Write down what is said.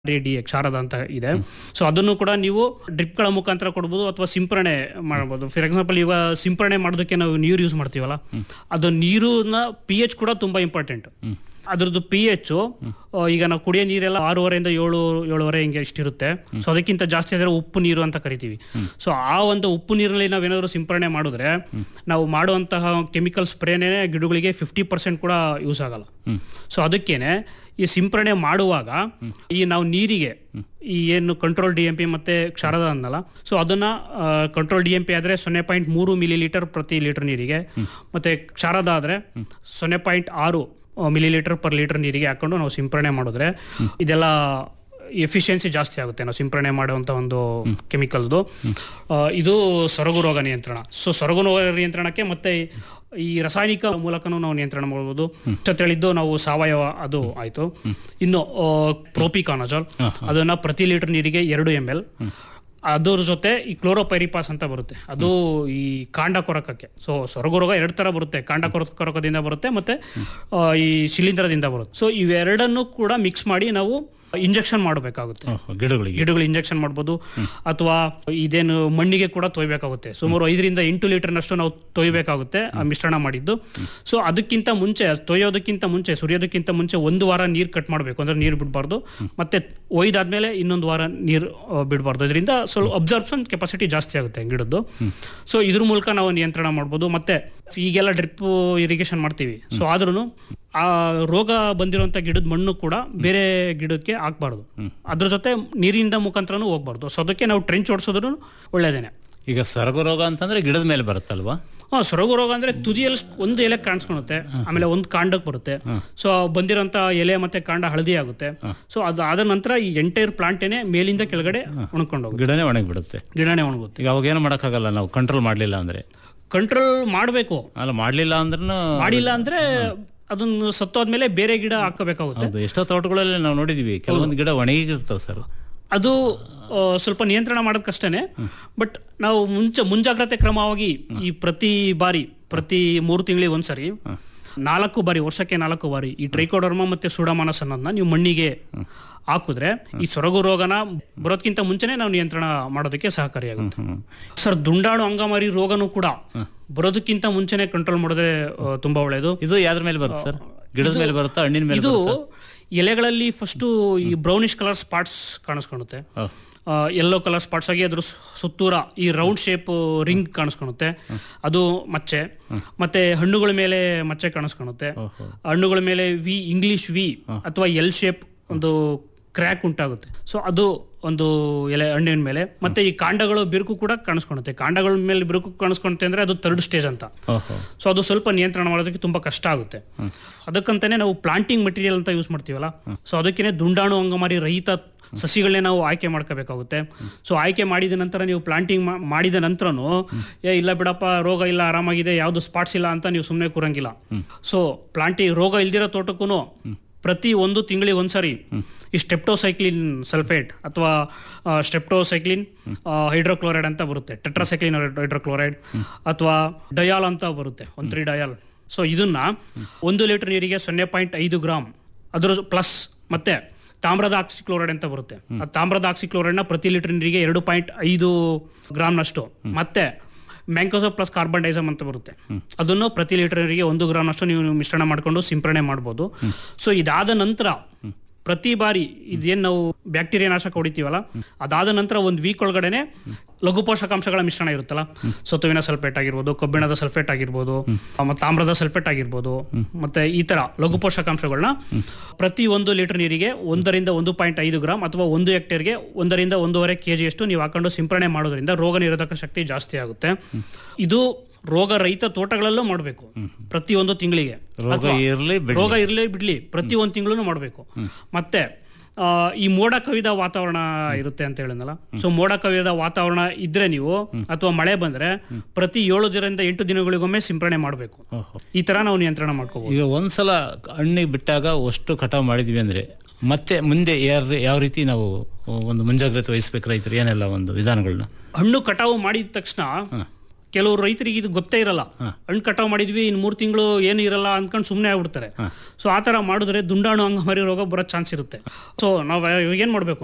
D ಕ್ಷಾರದ ಅಂತ ಇದೆ so ಅದನ್ನು ಕೂಡ ನೀವು ಡ್ರಿಪ್ಗಳ ಮುಖಾಂತರ ಕೊಡ್ಬೋದು ಅಥವಾ ಸಿಂಪರಣೆ ಮಾಡ್ಬೋದು ಫಾರ್ ಎಕ್ಸಾಂಪಲ್ ಈಗ ಸಿಂಪರಣೆ ಮಾಡೋದಕ್ಕೆ ನಾವು ನೀರು ಯೂಸ್ ಮಾಡ್ತೀವಲ್ಲ ಅದು ನೀರಿನ ಪಿ ಎಚ್ ಕೂಡ ತುಂಬಾ ಇಂಪಾರ್ಟೆಂಟ್ ಅದ್ರದ್ದು ಪಿ ಎಚ್ ಈಗ ನಾವು ಕುಡಿಯೋ ನೀರೆಲ್ಲ ಆರೂವರೆಯಿಂದ ಏಳು ಏಳುವರೆ ಹಿಂಗೆ ಇಷ್ಟಿರುತ್ತೆ ಸೊ ಅದಕ್ಕಿಂತ ಜಾಸ್ತಿ ಆದರೆ ಉಪ್ಪು ನೀರು ಅಂತ ಕರಿತೀವಿ ಸೊ ಆ ಒಂದು ಉಪ್ಪು ನೀರಲ್ಲಿ ನಾವೇನಾದ್ರು ಸಿಂಪರಣೆ ಮಾಡಿದ್ರೆ ನಾವು ಮಾಡುವಂತಹ ಕೆಮಿಕಲ್ ಸ್ಪ್ರೇನೇ ಗಿಡಗಳಿಗೆ ಫಿಫ್ಟಿ ಪರ್ಸೆಂಟ್ ಕೂಡ ಯೂಸ್ ಆಗಲ್ಲ ಸೊ ಅದಕ್ಕೇನೆ ಈ ಸಿಂಪರಣೆ ಮಾಡುವಾಗ ಈ ನಾವು ನೀರಿಗೆ ಈ ಏನು ಕಂಟ್ರೋಲ್ ಡಿ ಎಂ ಪಿ ಮತ್ತೆ ಕ್ಷಾರದ ಅನ್ನಲ್ಲ ಸೊ ಅದನ್ನ ಕಂಟ್ರೋಲ್ ಡಿ ಎಂ ಪಿ ಆದ್ರೆ ಸೊನ್ನೆ ಪಾಯಿಂಟ್ ಮೂರು ಮಿಲಿ ಲೀಟರ್ ಪ್ರತಿ ಲೀಟರ್ ನೀರಿಗೆ ಮತ್ತೆ ಕ್ಷಾರದ ಆದ್ರೆ ಸೊನ್ನೆ ಪಾಯಿಂಟ್ ಆರು ಮಿಲಿ ಲೀಟರ್ ಪರ್ ಲೀಟರ್ ನೀರಿಗೆ ಹಾಕೊಂಡು ನಾವು ಸಿಂಪರಣೆ ಮಾಡಿದ್ರೆ ಇದೆಲ್ಲ ಎಫಿಷಿಯನ್ಸಿ ಜಾಸ್ತಿ ಆಗುತ್ತೆ ನಾವು ಸಿಂಪರಣೆ ಮಾಡುವಂತ ಒಂದು ಕೆಮಿಕಲ್ದು ಇದು ಸೊರಗು ರೋಗ ನಿಯಂತ್ರಣ ಸೊ ಸೊರಗು ರೋಗ ನಿಯಂತ್ರಣಕ್ಕೆ ಮತ್ತೆ ಈ ರಾಸಾಯನಿಕ ಮೂಲಕನೂ ನಾವು ನಿಯಂತ್ರಣ ಮಾಡಬಹುದು ಹೇಳಿದ್ದು ನಾವು ಸಾವಯವ ಅದು ಆಯ್ತು ಇನ್ನು ಪ್ರೋಪಿಕಾನಜಾಲ್ ಅದನ್ನ ಪ್ರತಿ ಲೀಟರ್ ನೀರಿಗೆ ಎರಡು ಎಂ ಎಲ್ ಅದ್ರ ಜೊತೆ ಈ ಕ್ಲೋರೋಪೈರಿಪಾಸ್ ಅಂತ ಬರುತ್ತೆ ಅದು ಈ ಕಾಂಡ ಕೊರಕಕ್ಕೆ ಸೊ ಸೊರಗು ರೋಗ ಎರಡು ತರ ಬರುತ್ತೆ ಕಾಂಡ ಕೊರ- ಕೊರಕದಿಂದ ಬರುತ್ತೆ ಮತ್ತೆ ಆ, ಈ ಶಿಲೀಂಧ್ರದಿಂದ ಬರುತ್ತೆ ಸೊ ಇವೆರಡನ್ನು ಕೂಡ ಮಿಕ್ಸ್ ಮಾಡಿ ನಾವು ಇಂಜೆಕ್ಷನ್ ಮಾಡಬೇಕಾಗುತ್ತೆ ಓಹೋ, ಗಿಡಗಳಿಗೆ ಗಿಡಗಳು ಇಂಜೆಕ್ಷನ್ ಮಾಡ್ಬೋದು ಅಥವಾ ಇದೇನು ಮಣ್ಣಿಗೆ ಕೂಡ ತೊಯ್ಬೇಕಾಗುತ್ತೆ ಸುಮಾರು ಐದರಿಂದ ಎಂಟು ಲೀಟರ್ನಷ್ಟು ನಾವು ತೊಯ್ಬೇಕಾಗುತ್ತೆ ಆ ಮಿಶ್ರಣ ಮಾಡಿದ್ದು ಸೊ ಅದಕ್ಕಿಂತ ಮುಂಚೆ ತೊಯ್ಯೋದಕ್ಕಿಂತ ಮುಂಚೆ ಸುರಿಯೋದಕ್ಕಿಂತ ಮುಂಚೆ ಒಂದು ವಾರ ನೀರು ಕಟ್ ಮಾಡಬೇಕು ಅಂದ್ರೆ ನೀರು ಬಿಡಬಾರ್ದು ಮತ್ತೆ ಒಯ್ದಾದ್ಮೇಲೆ ಇನ್ನೊಂದು ವಾರ ನೀರು ಬಿಡಬಾರ್ದು ಇದರಿಂದ ಸ್ವಲ್ಪ ಅಬ್ಸರ್ಪ್ಷನ್ ಕೆಪಾಸಿಟಿ ಜಾಸ್ತಿ ಆಗುತ್ತೆ ಗಿಡದ್ದು ಸೊ ಇದ್ರ ಮೂಲಕ ನಾವು ನಿಯಂತ್ರಣ ಮಾಡ್ಬೋದು ಮತ್ತೆ ಈಗೆಲ್ಲ ಡ್ರಿಪ್ ಇರಿಗೇಷನ್ ಮಾಡ್ತೀವಿ ಸೊ ಆದ್ರೂ ಆ ರೋಗ ಬಂದಿರುವಂತ ಗಿಡದ ಮಣ್ಣು ಕೂಡ ಬೇರೆ ಗಿಡಕ್ಕೆ ಹಾಕ್ಬಾರ್ದು ಅದ್ರ ಜೊತೆ ನೀರಿನಿಂದ ಮುಖಾಂತರನೂ ಹೋಗ್ಬಾರ್ದು ಸೊ ಅದಕ್ಕೆ ನಾವು ಟ್ರೆಂಚ್ ಓಡಿಸೋದ್ರು ಒಳ್ಳೇದೇನೆ ಈಗ ಸೊರಗು ರೋಗ ಅಂತಂದ್ರೆ ಗಿಡದ ಮೇಲೆ ಬರುತ್ತಲ್ವಾ ಹಾ ಸೊರಗು ರೋಗ ಅಂದ್ರೆ ತುದಿಯಲ್ಲಿ ಒಂದು ಎಲೆ ಕಾಣಿಸ್ಕೊಳುತ್ತೆ ಆಮೇಲೆ ಒಂದು ಕಾಂಡಕ್ಕೆ ಬರುತ್ತೆ ಸೊ ಬಂದಿರೋಂತ ಎಲೆ ಮತ್ತೆ ಕಾಂಡ ಹಳದಿ ಆಗುತ್ತೆ ಸೊ ಅದು ಆದ ನಂತರ ಈ ಎಂಟೈರ್ ಪ್ಲಾಂಟೇನೆ ಮೇಲಿಂದ ಕೆಳಗಡೆ ಒಣಕೊಂಡು ಹೋಗುತ್ತೆ ಗಿಡನೇ ಒಣಗಿ ಬಿಡುತ್ತೆ ಗಿಡನೇ ಒಣಗುತ್ತೆ ಈಗ ಅವಾಗ ಏನು ಮಾಡೋಕ್ಕಾಗಲ್ಲ ನಾವು ಕಂಟ್ರೋಲ್ ಮಾಡಲಿಲ್ಲ ಅಂದ್ರೆ ಕಂಟ್ರೋಲ್ ಮಾಡಬೇಕು ಅಲ್ಲ ಮಾಡಲಿಲ್ಲ ಅಂದ್ರೂ ಮಾಡಿಲ್ಲ ಅಂದ್ರೆ ಅದನ್ನು ಸತ್ತೋದ್ಮೇಲೆ ಬೇರೆ ಗಿಡ ಹಾಕಬೇಕಾಗುತ್ತೆ ಹೌದು ಎಷ್ಟೋ ತೋಟಗಳಲ್ಲಿ ನಾವು ನೋಡಿದೀವಿ ಕೆಲವೊಂದು ಗಿಡ ಒಣಗಿರ್ತಾವೆ ಸರ್ ಅದು ಆ, ಸ್ವಲ್ಪ ನಿಯಂತ್ರಣ ಮಾಡೋದ್ ಕಷ್ಟನೇ ಬಟ್ ನಾವು ಮುಂಚೆ ಮುಂಜಾಗ್ರತೆ ಕ್ರಮವಾಗಿ ಈ ಪ್ರತಿ ಬಾರಿ ಪ್ರತಿ ಮೂರು ತಿಂಗಳಿಗೆ ಒಂದ್ಸರಿ ನಾಲ್ಕು ಬಾರಿ ವರ್ಷಕ್ಕೆ ನಾಲ್ಕು ಬಾರಿ ಈ ಟ್ರೈಕೋಡರ್ಮ ಮತ್ತೆ ಸುಡಮಾನಸ್ ಅನ್ನೋದನ್ನ ನೀವು ಮಣ್ಣಿಗೆ ಹಾಕಿದ್ರೆ ಈ ಸೊರಗು ರೋಗನ ಬರೋದ್ಕಿಂತ ಮುಂಚೆನೆ ನಾವು ನಿಯಂತ್ರಣ ಮಾಡೋದಕ್ಕೆ ಸಹಕಾರಿಯಾಗುತ್ತೆ ಸರ್ ದುಂಡಾಣು ಅಂಗಮಾರಿ ರೋಗನೂ ಕೂಡ ಬರೋದಕ್ಕಿಂತ ಮುಂಚೆನೆ ಕಂಟ್ರೋಲ್ ಮಾಡೋದೇ ಆ, ತುಂಬಾ ಒಳ್ಳೆಯದು ಇದು ಯಾವ್ದ್ರ ಮೇಲೆ ಬರುತ್ತೆ ಸರ್ ಗಿಡದ ಮೇಲೆ ಬರುತ್ತಾ ಹಣ್ಣಿನ ಮೇಲೆ ಇದು ಬರುತ್ತಾ ಎಲೆಗಳಲ್ಲಿ ಫಸ್ಟ್ ಈ ಬ್ರೌನಿಶ್ ಕಲರ್ ಸ್ಪಾಟ್ಸ್ ಕಾಣಿಸ್ಕೊಳುತ್ತೆ ಓ, ಯೆಲ್ಲೋ ಕಲರ್ ಸ್ಪಾಟ್ಸ್ ಆಗಿ ಅದ್ರ ಸು- ಸುತ್ತೂರ ಈ ರೌಂಡ್ ಶೇಪ್ ರಿಂಗ್ ಕಾಣಿಸ್ಕೊಳುತ್ತೆ ಅದು ಮಚ್ಚೆ ಮತ್ತೆ ಹಣ್ಣುಗಳ ಮೇಲೆ ಮಚ್ಚೆ ಕಾಣಿಸ್ಕೊಳುತ್ತೆ ಓಹೋ. ಹಣ್ಣುಗಳ ಮೇಲೆ ವಿ ಇಂಗ್ಲಿಷ್ ವಿ ಅಥವಾ ಎಲ್ ಶೇಪ್ ಒಂದು ಕ್ರ್ಯಾಕ್ ಉಂಟಾಗುತ್ತೆ ಸೊ ಅದು ಒಂದು ಎಲೆ ಹಣ್ಣಿನ ಮೇಲೆ ಮತ್ತೆ ಈ ಕಾಂಡಗಳು ಬಿರುಕು ಕೂಡ ಕಾಣಿಸ್ಕೊಳುತ್ತೆ ಕಾಂಡಗಳ ಮೇಲೆ ಬಿರುಕು ಕಾಣಿಸ್ಕೊಳುತ್ತೆ ಅಂದ್ರೆ ಅದು ಥರ್ಡ್ ಸ್ಟೇಜ್ ಅಂತ ಓಹೋ ಸೊ ಅದು ಸ್ವಲ್ಪ ನಿಯಂತ್ರಣ ಮಾಡೋದಕ್ಕೆ ತುಂಬಾ ಕಷ್ಟ ಆಗುತ್ತೆ ಅದಕ್ಕಂತಾನೆ ನಾವು ಪ್ಲಾಂಟಿಂಗ್ ಮಟೀರಿಯಲ್ ಅಂತ ಯೂಸ್ ಮಾಡ್ತೀವಲ್ಲ ಸೊ ಅದಕ್ಕೇನೆ ದುಂಡಾಣು ಅಂಗಮಾರಿ ರಹಿತ ಸಸಿಗಳನ್ನೇ ನಾವು ಆಯ್ಕೆ ಮಾಡ್ಕೋಬೇಕಾಗುತ್ತೆ ಸೊ ಆಯ್ಕೆ ಮಾಡಿದ ನಂತರ ನೀವು ಪ್ಲಾಂಟಿಂಗ್ ಮಾಡಿದ ನಂತರನು ಏ ಇಲ್ಲ ಬಿಡಪ್ಪ ರೋಗ ಇಲ್ಲ ಆರಾಮಾಗಿದೆ ಯಾವ್ದು ಸ್ಪಾಟ್ಸ್ ಇಲ್ಲ ಅಂತ ನೀವು ಸುಮ್ಮನೆ ಕೂರಂಗಿಲ್ಲ ಸೊ ಪ್ಲಾಂಟಿಂಗ್ ರೋಗ ಇಲ್ದಿರೋ ತೋಟಕ್ಕೂ ಪ್ರತಿ ಒಂದು ತಿಂಗಳಿಗೆ ಒಂದ್ಸರಿ ಈ ಸ್ಟೆಪ್ಟೋಸೈಕ್ಲಿನ್ ಸಲ್ಫೇಟ್ ಅಥವಾ ಸ್ಟೆಪ್ಟೋಸೈಕ್ಲಿನ್ ಹೈಡ್ರೋಕ್ಲೋರೈಡ್ ಅಂತ ಬರುತ್ತೆ ಟೆಟ್ರಾಸೈಕ್ಲಿನ್ ಹೈಡ್ರೋಕ್ಲೋರೈಡ್ ಅಥವಾ ಡಯಾಲ್ ಅಂತ ಬರುತ್ತೆ ಒನ್ ತ್ರೀ ಡಯಾಲ್ ಸೊ ಇದನ್ನ ಒಂದು ಲೀಟರ್ ನೀರಿಗೆ ಸೊನ್ನೆ ಪಾಯಿಂಟ್ ಐದು ಗ್ರಾಮ್ ಅದ್ರ ಪ್ಲಸ್ ಮತ್ತೆ ತಾಮ್ರದ ಆಕ್ಸಿಕ್ಲೋರೈಡ್ ಅಂತ ಬರುತ್ತೆ ಆ ತಾಮ್ರದ ಆಕ್ಸಿಕ್ಲೋರೈಡ್ ನ ಪ್ರತಿ ಲೀಟರ್ ನೀರಿಗೆ ಎರಡು ಪಾಯಿಂಟ್ ಐದು ಗ್ರಾಮ್ನಷ್ಟು ಮತ್ತೆ ಮ್ಯಾಂಕೋಸೋ ಪ್ಲಸ್ ಕಾರ್ಬನ್ ಡೈಸಮ್ ಅಂತ ಬರುತ್ತೆ ಅದನ್ನು ಪ್ರತಿ ಲೀಟರ್ ನೀರಿಗೆ ಒಂದು ಗ್ರಾಮ್ನಷ್ಟು ನೀವು ಮಿಶ್ರಣ ಮಾಡ್ಕೊಂಡು ಸಿಂಪರಣೆ ಮಾಡ್ಬೋದು ಸೊ ಇದಾದ ನಂತರ ಪ್ರತಿ ಬಾರಿ ಇದೇನ್ ನಾವು ಬ್ಯಾಕ್ಟೀರಿಯಾ ನಾಶಕ ಹೊಡಿತೀವಲ್ಲ ಅದಾದ ನಂತರ ಒಂದು ವೀಕ್ ಒಳಗಡೆನೆ ಲಘು ಪೋಷಕಾಂಶಗಳ ಮಿಶ್ರಣ ಇರುತ್ತಲ್ಲ ಸತುವಿನ ಸಲ್ಫೇಟ್ ಆಗಿರ್ಬೋದು ಕಬ್ಬಿಣದ ಸಲ್ಫೇಟ್ ಆಗಿರ್ಬೋದು ಮತ್ತೆ ತಾಮ್ರದ ಸಲ್ಫೇಟ್ ಆಗಿರ್ಬೋದು ಮತ್ತೆ ಈ ತರ ಲಘು ಪೋಷಕಾಂಶಗಳನ್ನ ಪ್ರತಿ ಒಂದು ಲೀಟರ್ ನೀರಿಗೆ ಒಂದರಿಂದ ಒಂದು ಪಾಯಿಂಟ್ ಐದು ಗ್ರಾಮ್ ಅಥವಾ ಒಂದು ಹೆಕ್ಟೇರ್ಗೆ ಒಂದರಿಂದ ಒಂದೂವರೆ ಕೆಜಿ ಅಷ್ಟು ನೀವು ಹಾಕೊಂಡು ಸಿಂಪರಣೆ ಮಾಡೋದ್ರಿಂದ ರೋಗ ನಿರೋಧಕ ಶಕ್ತಿ ಜಾಸ್ತಿ ಆಗುತ್ತೆ ಇದು ರೋಗ ರಹಿತ ತೋಟಗಳಲ್ಲೂ ಮಾಡಬೇಕು ಪ್ರತಿ ಒಂದು ತಿಂಗಳಿಗೆ ರೋಗ ಅಥವಾ ಇರ್ಲಿ ಬಿಡ್ಲಿ. ರೋಗ ಇರ್ಲಿ ಬಿಡ್ಲಿ ಪ್ರತಿ ಒಂದು ತಿಂಗಳು ಮಾಡಬೇಕು ಮತ್ತೆ ಆ, ಈ ಮೋಡ ಕವಿದ ವಾತಾವರಣ ಇರುತ್ತೆ ಅಂತ ಹೇಳಿದ್ನಲ್ಲ ಸೊ ಮೋಡ ಕವಿದ ವಾತಾವರಣ ಇದ್ರೆ ನೀವು ಅಥವಾ ಮಳೆ ಬಂದ್ರೆ ಪ್ರತಿ ಏಳು ದಿನದಿಂದ ಎಂಟು ದಿನಗಳಿಗೊಮ್ಮೆ ಸಿಂಪರಣೆ ಮಾಡಬೇಕು ಓಹೋ ಈ ತರ ನಾವು ನಿಯಂತ್ರಣ ಮಾಡ್ಕೋಬಹುದು ಈಗ ಒಂದ್ಸಲ ಹಣ್ಣಿಗೆ ಬಿಟ್ಟಾಗ ಅಷ್ಟು ಕಟಾವು ಮಾಡಿದ್ವಿ ಅಂದ್ರೆ ಮತ್ತೆ ಮುಂದೆ ಯಾರ ಯಾವ ರೀತಿ ನಾವು ಒಂದು ಮುಂಜಾಗ್ರತೆ ವಹಿಸ್ಬೇಕು ರೈತರು ಏನೆಲ್ಲ ಒಂದು ವಿಧಾನಗಳನ್ನ ಹಣ್ಣು ಕಟಾವು ಮಾಡಿದ ತಕ್ಷಣ ಕೆಲವರು ರೈತರಿಗೆ ಇದು ಗೊತ್ತೇ ಇರಲ್ಲ ಹಣ್ಣು ಕಟಾವ್ ಮಾಡಿದ್ವಿ ಇನ್ ಮೂರ್ ತಿಂಗಳು ಏನು ಇರಲ್ಲ ಅನ್ಕೊಂಡು ಸುಮ್ಮನೆ ಆಗ್ಬಿಡ್ತಾರೆ ಸೊ ಆ ತರ ಮಾಡಿದ್ರೆ ದುಂಡಾಣು ಅಂಗಮಾರಿ ರೋಗ ಬರೋ ಚಾನ್ಸ್ ಇರುತ್ತೆ ಸೊ ನಾವು ಇವಾಗ ಏನ್ ಮಾಡ್ಬೇಕು